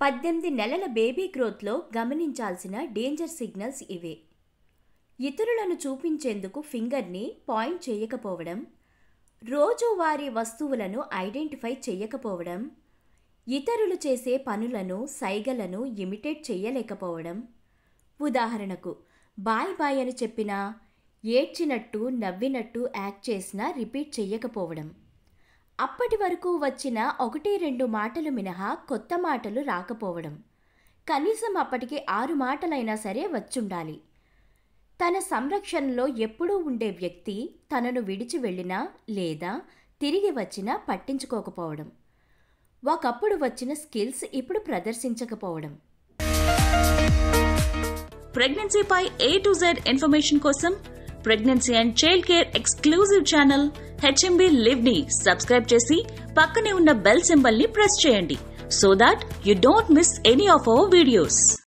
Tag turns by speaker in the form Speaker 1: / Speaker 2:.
Speaker 1: పద్దెనిమిది నెలల బేబీ గ్రోత్లో గమనించాల్సిన డేంజర్ సిగ్నల్స్ ఇవే ఇతరులను చూపించేందుకు ఫింగర్ని పాయింట్ చేయకపోవడం రోజువారీ వస్తువులను ఐడెంటిఫై చేయకపోవడం ఇతరులు చేసే పనులను సైగలను ఇమిటేట్ చేయలేకపోవడం ఉదాహరణకు బాయ్ బాయ్ అని చెప్పినా ఏడ్చినట్టు నవ్వినట్టు యాక్ట్ చేసినా రిపీట్ చెయ్యకపోవడం అప్పటి వరకు వచ్చిన ఒకటి రెండు మాటలు మినహా కొత్త మాటలు రాకపోవడం కనీసం అప్పటికి ఆరు మాటలైనా సరే వచ్చుండాలి తన సంరక్షణలో ఎప్పుడూ ఉండే వ్యక్తి తనను విడిచి వెళ్ళినా లేదా తిరిగి వచ్చినా పట్టించుకోకపోవడం ఒకప్పుడు వచ్చిన స్కిల్స్ ఇప్పుడు ప్రదర్శించకపోవడం
Speaker 2: ప్రెగ్నెన్సీపై ఏ టు జెడ్ ఇన్ఫర్మేషన్ కోసం pregnancy and child care exclusive channel HMB live ని సబ్స్క్రైబ్ చేసి పక్కనే ఉన్న బెల్ సింబల్ ని ప్రెస్ చేయండి so that you don't miss any of our videos